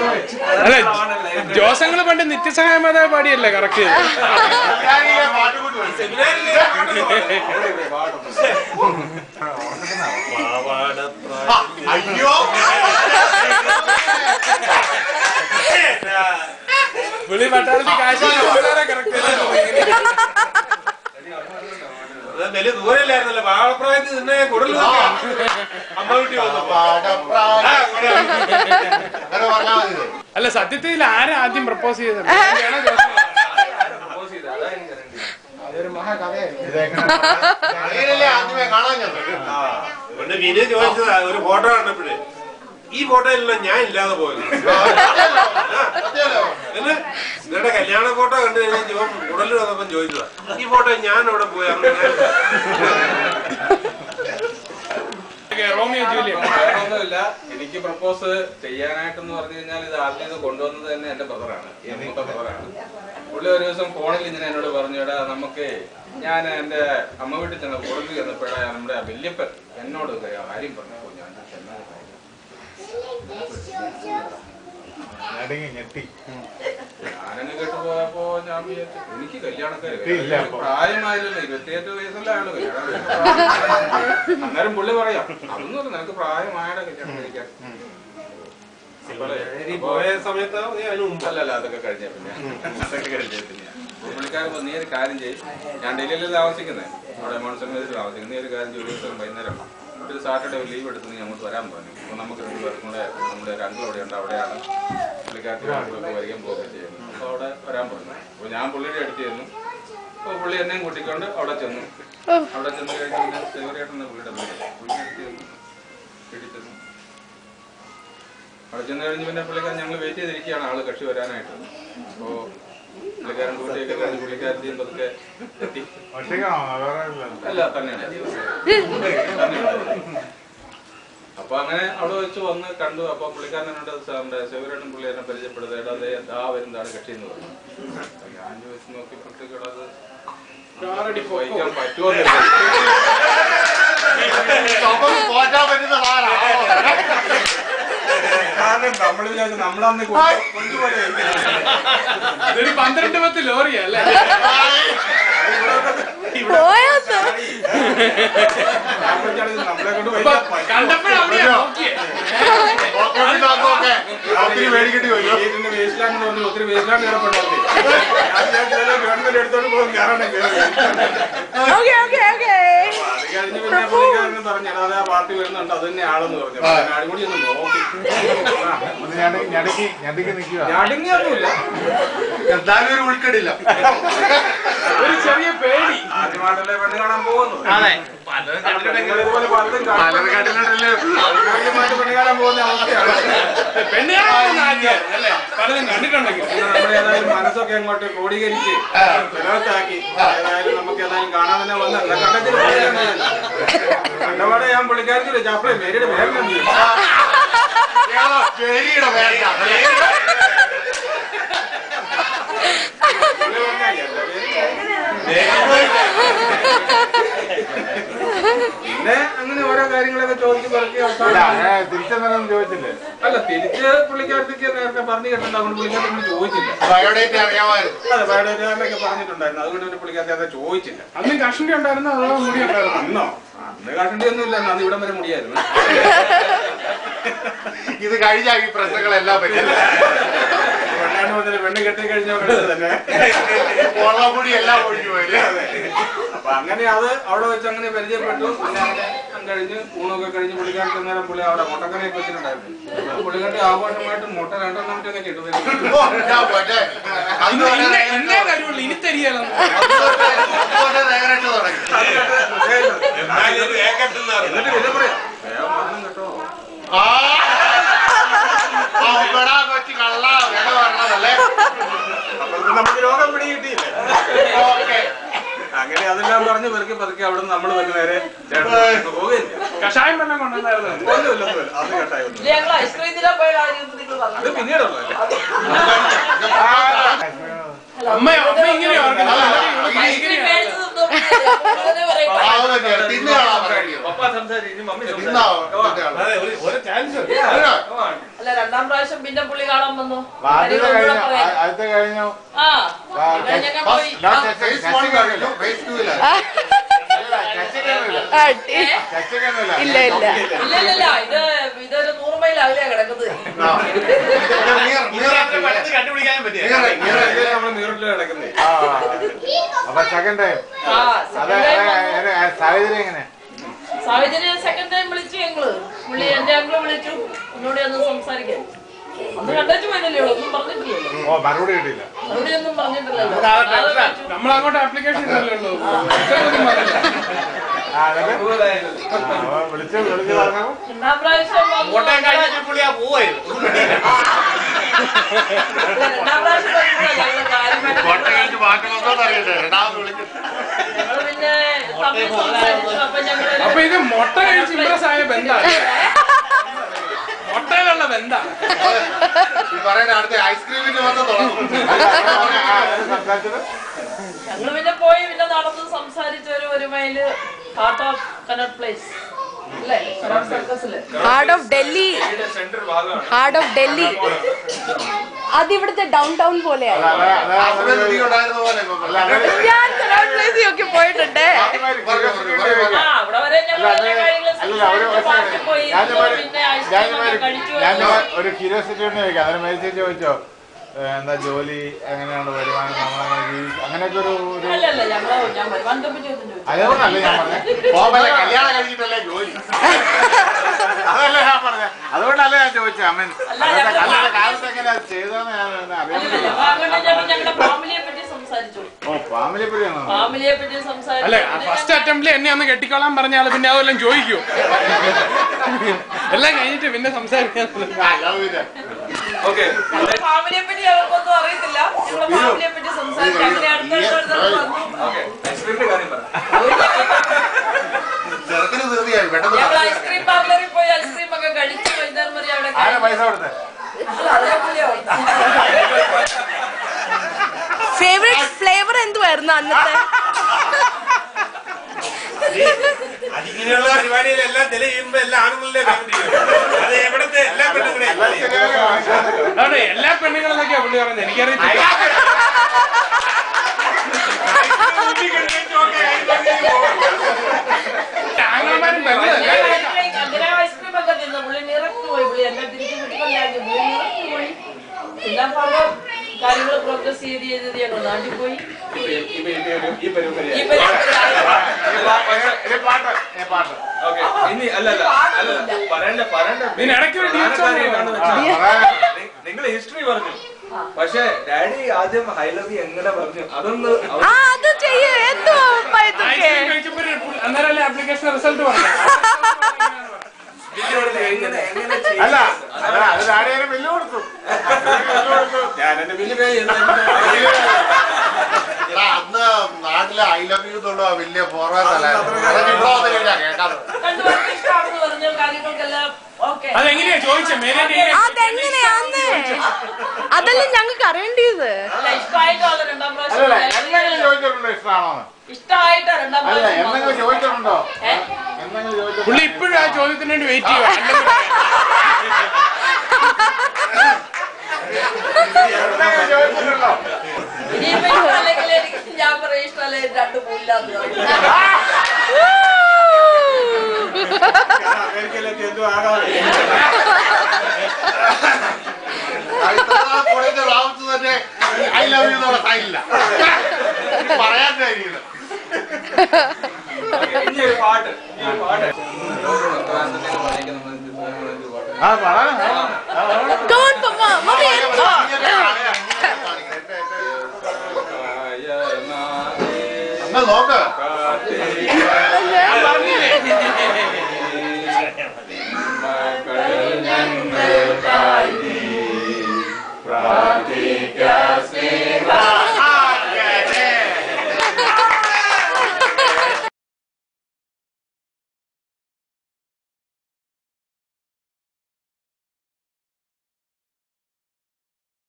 അല്ല ജോസങ്ങള് പണ്ട് നിത്യസഹായമത പാടിയല്ലേ കറക്റ്റ് അയ്യോ പുള്ളി പട്ടാളത്തിൽ കാശ് കറക്റ്റ് അത് വലിയ ദൂരമില്ലായിരുന്നല്ലോ വാഴപ്രായത്തിൽ നിന്നെ കുടൽ അമ്മ വീട്ടിൽ വന്നപ്പോ അങ്ങനെ പറഞ്ഞാൽ മതി അല്ല സത്യത്തിൽ ആരാ ആദ്യം പ്രപ്പോസ് ചെയ്തത് അതൊരു മഹാകഥയായിരുന്നു അങ്ങനെയല്ലേ ആദ്യമേ കാണാൻ ചെന്നത് പിന്നെ വിനയ ചോദിച്ചതാ ഒരു ഫോട്ടോ കണ്ടപ്പോഴേ ഈ ഫോട്ടോയിലെല്ലാം ഞാൻ ഇല്ലാതെ പോയത് സത്യമല്ലോ പിന്നെ നിങ്ങളുടെ കല്യാണ ഫോട്ടോ കണ്ടു കഴിഞ്ഞാൽ ഇവൻ ഉടലിൽ വന്നപ്പം ചോദിച്ചതാ ഈ ഫോട്ടോ ഞാൻ അവിടെ പോയി അന്ന് ഞാൻ റോമിയോ ജൂലിയറ്റ് ഒന്നുമില്ല എനിക്ക് പ്രപ്പോസ് ചെയ്യാനായിട്ടെന്ന് പറഞ്ഞു കഴിഞ്ഞാൽ ഇത് ആദ്യം ഇത് കൊണ്ടുവന്നത് തന്നെ എന്റെ ബ്രദറാണ് മൂത്ത ബ്രദറാണ് പുള്ളി ഒരു ദിവസം ഫോണിൽ ഇങ്ങനെ എന്നോട് പറഞ്ഞു എടാ നമുക്ക് ഞാൻ എന്റെ അമ്മ വീട്ടിൽ ചെന്ന കൂടുതൽ ചെന്നപ്പോഴാ നമ്മുടെ വല്യപ്പൻ എന്നോട് ഒരു കാര്യം പറഞ്ഞപ്പോ ഞാൻ ചെന്നത് ഞെട്ടി ഞെട്ടി ഞാനങ്ങ് കേട്ട് പോയപ്പോ ഞാൻ വിചാരിച്ചു എനിക്ക് കല്യാണക്കാര് ഇല്ല അപ്പൊ. പ്രായമായില്ലല്ലോ ഇരുപത്തിയെട്ട് വയസ്സല്ലേ ആള് കല്യാണം കഴിക്കാൻ. അന്നേരം പുള്ളി പറയാം അതൊന്നും നിനക്ക് പ്രായമായുടെ കല്യാണം കഴിക്കാൻ അപ്പോഴേ, ഈ പോയ സമയത്ത് നീ അതിന് മുമ്പ് അല്ലല്ല അതൊക്കെ കഴിഞ്ഞ പിന്നെ അതൊക്കെ കഴിഞ്ഞ പിന്നെ അപ്പൊ പുള്ളിക്കാരൻ പറഞ്ഞു, നീ ഒരു കാര്യം ചെയ്യും ഞാൻ ഡൽഹിയിൽ താമസിക്കുന്നത് അവിടെ മോൺസൺ മേസിൽ താമസിക്കുന്നത് നീ ഒരു കാര്യം ചെയ്യും, ഒരു ദിവസം വൈകുന്നേരം ഒരു സാറ്റർഡേ ലീവ് എടുത്ത് നീ അങ്ങോട്ട് വരാൻ പറഞ്ഞു അപ്പൊ നമുക്ക് രണ്ട് പേർക്കും കൂടെ നമ്മുടെ ഒരു അങ്കിൾ അവിടെ ഉണ്ട് അവിടെയാണ് പുള്ളിക്കാരത്തി ഒക്കെ വരികയും പോവുകയും ചെയ്യുന്നത് അപ്പൊ അവിടെ വരാൻ പറഞ്ഞു അപ്പൊ ഞാൻ പുള്ളിയുടെ അടുത്ത് ചെന്നു അപ്പൊ പുള്ളി എന്നെയും കൂട്ടിക്കൊണ്ട് അവിടെ ചെന്നു അവിടെ ചെന്ന് കഴിഞ്ഞ് പിന്നെ സേവറിയായിട്ടാണ് പുള്ളിയുടെ വീട് പുള്ളിയുടെ അടുത്ത് ചെന്നു വീട്ടിൽ ചെന്നു അവിടെ ചെന്ന് കഴിഞ്ഞ് പിന്നെ പുള്ളിക്കാരൻ ഞങ്ങൾ വെയിറ്റ് ചെയ്തിരിക്കുകയാണ് ആള് കക്ഷി വരാനായിട്ട് അപ്പോ പുള്ളിക്കാരൻ കൂട്ടിയൊക്കെ കഴിഞ്ഞ് പുള്ളിക്കാരത്തെയും പതുക്കെ എത്തി ഒറ്റയ്ക്കാണോ വേറെ ഇല്ലല്ലോ. അല്ല തന്നെയാണ് തന്നെയാണ്. അപ്പൊ അങ്ങനെ അവിടെ വെച്ച് വന്ന് കണ്ടു അപ്പൊ പുള്ളിക്കാരനോട് സാറിന്റെ ശിവരേട്ടൻ പുള്ളി എന്നെ പരിചയപ്പെടുത്തേടാ അതേ ആ വരുന്നതാണ് കക്ഷി എന്ന് പറഞ്ഞു അപ്പൊ ഞാൻ ചോദിച്ചു നോക്കിയപ്പോഴത്തേക്കും അത് വഹിക്കാൻ പറ്റുമോന്നില്ല നമുക്ക് പോറ്റാൻ പറ്റുന്ന സാധനമാണോ കാരണം നമ്മൾ വിചാരിച്ചു നമ്മളന്ന് കൊണ്ടു- കൊണ്ടുപോലെ ഇതൊരു പന്ത്രണ്ട് പത്ത് ലോറിയാ അല്ലേ പോയാത്ത നമ്മളെ കൊണ്ട് അപ്പൊ വഹിക്കാൻ പറ്റുമോ? കണ്ടപ്പോഴാണ് നോക്കിയേ ഓക്കെ ഒത്തിരി മേടിക്കേണ്ടി വരും വീടിന്റെ വേസ്റ്റിലാണെന്ന് പറഞ്ഞു ഒത്തിരി വേസ്റ്റിലാണ് കിടപ്പുണ്ടായിരുന്നു ഞാൻ വിചാരിച്ചു ഇതെല്ലാം ഗവൺമെന്റ് എടുത്തോണ്ട് പോകും കാരണം ഓക്കെ ഓക്കെ ഓക്കെ അത് കഴിഞ്ഞ് പിന്നെ പുള്ളിക്കാരന് പറഞ്ഞു "എടാ, അതാ പാർട്ടി വരുന്നുണ്ട് അത് തന്നെ ആളെന്ന് പറഞ്ഞു അപ്പൊ ഞാൻ ആടും കൂടി ഒന്ന് നോക്കി ആ, ഒന്ന് ഞെടി- ഞെടുക്കി ഞെടുക്കി നിൽക്കുക ഞടുങ്ങിയൊന്നുമില്ല എന്തായാലും ഒരു ഉൾക്കടില്ല ഒരു ചെറിയ പേടി ആദ്യമായിട്ടല്ലേ പെണ്ണ് കാണാൻ പോകുന്നത് അതെ നിങ്ങളിതുപോലെ പലതും കാണും. ആദ്യമായിട്ട് പെണ്ണ് കാണാൻ പോകുന്ന അവസ്ഥയാണ് പെണ്ണ് കാണാൻ ആദ്യം അല്ലേ പലതും കണ്ടിട്ടുണ്ടെങ്കിൽ പിന്നെ നമ്മൾ ഏതായാലും മനസ്സൊക്കെ അങ്ങോട്ട് ക്രോഡീകരിച്ച് ബലവത്താക്കി ഏതായാലും നമുക്ക് ഏതായാലും കാണാൻ തന്നെ വന്നല്ല കണ്ടത്തിൽ കണ്ടപാടെ ഞാൻ പുള്ളിക്കാരത്തിൽ ചാപ്പിളെ മേരിയുടെ വേഗം എന്ത് ചെയ്യും? പേരിയുടെ വേണ്ട പുള്ളി പറഞ്ഞാ, "എന്റെ പേര് പിന്നെ അങ്ങനെ ഓരോ കാര്യങ്ങളൊക്കെ ചോദിച്ച് പറക്കി അല്ല അവസാനം അങ്ങനെ തിരിച്ചെന്നൊന്നും ചോദിച്ചില്ലേ അല്ല തിരിച്ച് പുള്ളിക്കാരത്തേക്ക് നേരത്തെ പറഞ്ഞു കേട്ടിട്ടുണ്ട് അതുകൊണ്ട് പുള്ളിക്കാരത്തിൽ ചോദിച്ചില്ല ബയോഡേറ്റ് അറിയാമായിരുന്നു അതെ ബയോഡേറ്റാറിനൊക്കെ പറഞ്ഞിട്ടുണ്ടായിരുന്നു അതുകൊണ്ട് പിന്നെ പുള്ളിക്കാരത്തെ അത് ചോദിച്ചില്ല അന്ന് കഷണ്ടി ഉണ്ടായിരുന്നു അതോ മുടി ഉണ്ടായിരുന്നു അന്നോ അന്ന് കഷണ്ടി ഒന്നും ഇല്ല അന്ന് ഇവിടം വരെ മുടിയായിരുന്നു ഇത് കഴിഞ്ഞാൽ ഈ പ്രശ്നങ്ങളെല്ലാം പറ്റില്ല പെണ്ണാണ്ട് മുതൽ പെണ്ണ് കെട്ടി കഴിഞ്ഞ ഉടനെ തന്നെ കൊള്ളപ്പൊടി എല്ലാം ഒഴിഞ്ഞു പോയില്ലേ അപ്പൊ അങ്ങനെ അത് അവിടെ വെച്ച് അങ്ങനെ പരിചയപ്പെട്ടു പിന്നെ അങ്ങനെ കഴിഞ്ഞ് ഊണൊക്കെ കഴിഞ്ഞ് പുള്ളിക്കാർക്ക് നേരം പുള്ളി അവിടെ മുട്ടക്കറിയൊക്കെ വെച്ചിട്ടുണ്ടായിരുന്നു അപ്പൊ പുള്ളിക്കാരുടെ ആഘോഷമായിട്ട് മുട്ട രണ്ടെണ്ണം മറ്റൊക്കെ കിട്ടും ഓ, ഞാൻ പോട്ടെ. അന്ന് തൊട്ട് ഇന്നേ നേരെ- ഇന്നേ കാര്യമുള്ളൂ ഇനി തരികയല്ലോ അന്ന് തൊട്ട് അന്ന് തൊട്ട് നേരിട്ട് തുടങ്ങി എന്നിട്ട് പിന്നെ പറയാം വേഗം വരണം കേട്ടോ ആ ആ, ഉപ്പടാ കൊച്ചു കള്ള വിട പറഞ്ഞതല്ലേ അപ്പൊ നമുക്ക് രോഗം പിടികിട്ടിയില്ല ഓക്കെ അങ്ങനെ അതെല്ലാം പറഞ്ഞ് പെറുക്കി പതുക്കെ അവിടെ നിന്ന് നമ്മൾ തന്നെ നേരെ ചേട്ടൻ പോവുകയില്ല കഷായം വെള്ളം കൊണ്ടുവന്നായിരുന്നു ഒന്നുമില്ല ഒന്നുമില്ല അത് കേട്ടായി ഒന്നും ഞങ്ങൾ ഐസ്ക്രീം തിന്നാൻ പോയ കാര്യം നിങ്ങൾ അത് പറഞ്ഞു പിന്നീടുള്ളതല്ലേ അമ്മ അമ്മ ഇങ്ങനെ ഓർക്കുന്നത് ഐസ്ക്രീം മേടിച്ച് തിന്നപ്പോൾ അങ്ങനെ പറയും. ആ, അത് തന്നെയാണ്. തിന്നുകളാ പരിപാടി. പപ്പ സംസാരിച്ചു ഇനി മമ്മി ഇന്നോ സംസാരിച്ചു അതെ ഒരു ഒരു ചാൻസ് അല്ല രണ്ടാം പ്രാവശ്യം പിന്നെ പുള്ളി കാണാൻ വന്നു ആദ്യത്തെ കാര്യങ്ങൾ കൂടെ കഴിഞ്ഞു പറയാം. ആ- ആദ്യത്തെ കഴിഞ്ഞു ആ ഇത് ഞങ്ങൾ പോയി ഞാൻ ആ, ചർച്ച- ഫേസ് ചർച്ച വൺ കേൾക്കില്ല. കഴിഞ്ഞു ഫേസ് ടൂവില് അല്ല, ചർച്ചയ്ക്കൊന്നുമില്ല. അടി. ചർച്ചയ്ക്കൊന്നുമില്ല. ഇല്ല ഇല്ല ഇല്ല ഇല്ല ഇല്ല ഇത് ഇതൊരു നൂറ് മൈൽ അകലെയാ കിടക്കുന്നത് കണ്ടുപിടിക്കാനും പറ്റിയ നമ്മൾ നീറിൽ കിടക്കുന്നേ ആ. അപ്പൊ സെക്കൻഡ് ടൈം ആ അതെ second time അതെ, വന്നു. അതെ, സാഹചര്യം എങ്ങനെ സാഹചര്യം സെക്കൻഡ് ടൈം വിളിച്ചു ഞങ്ങള് പുള്ളി എന്റെ അങ്കിള് വിളിച്ചു ഒന്നുകൂടി ഒന്ന് സംസാരിക്കാൻ അന്ന് കണ്ടു പോയതല്ലേ ഉള്ളൂ ഒന്നും പറഞ്ഞിട്ടില്ലല്ലോ ഓ മറുപടി കിട്ടിയില്ല മറുപടി ഒന്നും പറഞ്ഞിട്ടില്ലല്ലോ അത് വിളിച്ചു. നമ്മൾ അങ്ങോട്ട് ആപ്ലിക്കേഷൻ ഇല്ലല്ലോ ഇത്രയൊന്നും പറഞ്ഞില്ല. ആ, എന്നിട്ട്? ആ, അപ്പൊ വിളിച്ച് വിളിച്ച് പറഞ്ഞു രണ്ടാം പ്രാവശ്യം വന്നു. കോട്ടയം കഴിഞ്ഞ പുള്ളി ആ പോവായിരുന്നു അല്ല, രണ്ടാം പ്രാവശ്യം വരുമ്പോഴാ ഞങ്ങള് കാര്യമായിട്ട് കോട്ട കഴിഞ്ഞ് മാറ്റമൊന്നും അറിയട്ടെ രണ്ടാമത് വിളിക്കും ഞങ്ങള് പിന്നെ തമ്മിൽ സംസാരിച്ചു അപ്പൊ ഞങ്ങള് അപ്പൊ ഇത് മുട്ട കഴിച്ച് ഇമ്പ്രസ് ആയ ബന്ധാണ് മുട്ടയിലുള്ള ബന്ധാണ് ഈ പറയുന്ന അടുത്ത ഐസ്ക്രീമിന് വന്ന് തുടങ്ങും സംസാരിച്ചത് ഞങ്ങള് പിന്നെ പോയി പിന്നെ നടന്ന് സംസാരിച്ച ഒരു ഒരു mile heart of Connaught Place അല്ലേ കനോട്ട് സർക്കസില് ഹാർഡ് ഓഫ് ഡൽഹി സെന്റർ ഭാഗമാണ് ഹാർഡ് ഓഫ് ഡൽഹി അത് ഇവിടുത്തെ ഡൗൺ ടൗൺ പോലെയാണ് അതെ, അതെ, അവിടെ അതെ. നീ ഉണ്ടായിരുന്ന പോലെ ഇപ്പൊ അല്ല, അതെ. ഞാൻ കനോട്ട് പ്ലേസിൽ ഒക്കെ പോയിട്ടുണ്ട് പറഞ്ഞു, പറഞ്ഞു, പറഞ്ഞു. ആ അവിടെ വരെ ഞങ്ങൾ അല്ല, എല്ലാ അത് കാര്യങ്ങളും അല്ല, അവര് സംസാരിച്ചു പാർക്കിൽ പോയി ഞാൻ ഇരുന്നു, പിന്നെ ഐസ്ക്രീം ഒക്കെ കഴിച്ചു ഞാൻ വന്നു. ഒരു ക്യൂരിയോസിറ്റി കൊണ്ട് ചോദിക്കാം അന്നേരം മേടിച്ചു ചോദിച്ചോ ഏ, എന്താ ജോലി എങ്ങനെയാണ് വരുമാനം നമ്മളങ്ങനെ ജീവിക്കും അങ്ങനെയൊക്കെ ഒരു ഒരു അല്ല അല്ല ഞങ്ങള് ഞാൻ വരുമാനത്തെ പറ്റി ഒന്നും ചോദിച്ചു അതുകൊണ്ടല്ല ഞാൻ പറഞ്ഞത് പോവല്ലേ, കല്യാണം കഴിഞ്ഞിട്ടല്ലേ ജോലി അതല്ല ഞാൻ പറഞ്ഞത് അതുകൊണ്ടല്ല ഞാൻ ചോദിച്ചത് അമ്മൻ അല്ല, അന്നത്തെ ഞങ്ങൾ അന്നത്തെ കാലത്ത് എങ്ങനെയാ ചെയ്തതെന്ന് ഞാൻ ഒന്ന് അറിയാൻ അല്ലല്ല, വേണ്ടി ഞങ്ങൾ അങ്ങോട്ട് ഞങ്ങൾ ഞങ്ങളുടെ ഫാമിലിയെ പറ്റി സംസാരിച്ചു ഓ ഫാമിലിയെ പറ്റിയാണോ ഫാമിലിയെ പറ്റി സംസാരിച്ചു അല്ലെ പിന്നെ ഫസ്റ്റ് അറ്റംപ്റ്റിൽ എന്നെ ഒന്ന് കെട്ടിക്കോളാൻ പറഞ്ഞാൽ പിന്നെ അതെല്ലാം ചോദിക്കൂ എല്ലാം കഴിഞ്ഞിട്ട് പിന്നെ സംസാരിക്കാൻ ഓക്കെ ഞങ്ങളുടെ ഫാമിലിയെ പറ്റി അവർക്കൊന്നും അറിയത്തില്ല ഞങ്ങളുടെ ഫാമിലിയെ പറ്റി സംസാരിച്ചു അങ്ങനെ അടുത്തടുത്ത് വന്നു ഓക്കെ ഐസ്ക്രീമിന്റെ കാര്യം പറ ചെറുക്കിന് തീർച്ചയായും ഞങ്ങൾ പെട്ടെന്ന് ഐസ്ക്രീം പാർലറിൽ പോയി ഐസ്ക്രീം ഒക്കെ കഴിച്ചു വൈകുന്നേരം വരെ അവിടെ ആരാ കഴിഞ്ഞു. പൈസ കൊടുത്തത് അല്ല, അതേ പുള്ളിയോ? ഫേവറേറ്റ് ഫ്ലേവർ എന്തുവായിരുന്നു അന്നത്തെ അതിങ്ങനെയുള്ള പരിപാടിയിലെല്ലാം ചില ചെയ്യുമ്പോ എല്ലാ ആണുങ്ങളിലെ പേയ്മെന്റ് ചെയ്യും അത് എവിടത്തെ എല്ലാ പെണ്ണുങ്ങളെയും അതെ എല്ലാ പെണ്ണുങ്ങളെന്നൊക്കെയാ പുള്ളി പറഞ്ഞത് എനിക്കറിയത്തില്ല ആങ്ങളമാരും ഞാൻ ബന്ധമല്ലേ ഐസ്ക്രീം- അങ്ങനെ ഐസ്ക്രീം ഒക്കെ തിന്നു പുള്ളി നിറക്ക് പോയി പുള്ളി എന്നെ തിരിച്ചു കിട്ടിക്കൊണ്ടായിരുന്നു പുള്ളി നിറക്ക് പോയി പിന്നെ ഭാഗം കാര്യങ്ങൾ പ്രോഗ്രസ് ചെയ്ത് ചെയ്ത് ചെയ്ത് ഞങ്ങൾ നാട്ടിൽ പോയി ഈ പരിപാടി ഈ പരിപാടി ഇത് പാട്ട് ഏ, പാട്ട് ഓക്കെ ഇനി അല്ല അല്ല അല്ല പറയണ്ട പറയണ്ട ഇതിന് ഇടയ്ക്ക് ഒരു ഡീൽ പ്രധാന കാര്യം എന്താണെന്ന് ആ, വെച്ചാൽ പറയാൻ- നിങ്ങൾ ഹിസ്റ്ററി പറഞ്ഞു പക്ഷെ ഡാഡി ആദ്യം ഹൈലവി എങ്ങനെ പറഞ്ഞു അതൊന്ന് അവ- ആ അത് ചെയ്യേ എന്തുവാ ഉപ്പ ഇതൊക്കെ ഐസ്ക്രീം കഴിച്ചപ്പോ ഒരു പുള്ളി- അന്നേരമല്ലേ ആപ്ലിക്കേഷൻ റിസൾട്ട് പറഞ്ഞു എങ്ങനെ എങ്ങനെ ചെയ്യും? അല്ല അല്ല അത് ആരെയും ബില്ല് കൊടുത്തു ബില്ല് കൊടുത്തു ഞാൻ എന്റെ ബില്ല് പേ ചെയ്യുന്നു എടാ, അന്ന് നാട്ടിലെ ഐ ലവ് യു എന്നുള്ള വലിയ ഫോർവേഡ് അല്ലായിരുന്നു അതൊക്കെ ഇവിടെ വന്ന് കഴിഞ്ഞാ കേൾക്കാതെ രണ്ടുപേർക്ക് ഇഷ്ടമാണെന്ന് പറഞ്ഞു കാര്യങ്ങൾക്കെല്ലാം ഓക്കെ അതെങ്ങനെയാ ചോദിച്ചേ മേലെ അതെങ്ങനെയാന്ന് അതല്ലേ ഞങ്ങൾക്ക് അറിയേണ്ടത് അല്ല ഇഷ്ടമായിട്ടാണ് രണ്ടാം പ്രാവശ്യം അല്ലല്ല വന്നത്. എന്തെങ്കിലും ചോദിച്ചിട്ടുണ്ടോ ഇഷ്ടമാണോന്ന് ഇഷ്ടമായിട്ടാ രണ്ടാം അല്ല പ്രാവശ്യം എന്തെങ്കിലും വന്നത്. ചോദിച്ചിട്ടുണ്ടോ ഏ? എന്തെങ്കിലും ചോദിച്ചിട്ടുണ്ടോ പുള്ളി ഇപ്പോഴും ആ ചോദ്യത്തിന് വേണ്ടി വെയിറ്റ് ചെയ്യുക എന്തെങ്കിലും ചോദിച്ചിട്ടുണ്ടോ ഇനിയിപ്പോ ഇഷ്ടമല്ലെങ്കിൽ എനിക്ക് ഞാൻ പറയും ഇഷ്ടമല്ലേ രണ്ട് പോയില്ലാന്ന് പറയും അമേരിക്കയിലൊക്കെ എന്തോ ആകാതെ കോളേജിന്റെ റാവത്ത് തന്നെ ഐ ലവ് യു എന്നുള്ള സൈനില്ല പറയാൻ കഴിയുന്നത് ഇനി ഒരു പാട്ട് ഇനി ഒരു പാട്ട് ഉത്തരാഖണ്ഡിലേക്ക് പറഞ്ഞേക്ക് നമ്മൾ ഇത് ഒരു പാട്ട്. ആ പറയാം Come on, Papa. Mommy, ആയനാഥേ. എന്നാ നോക്ക്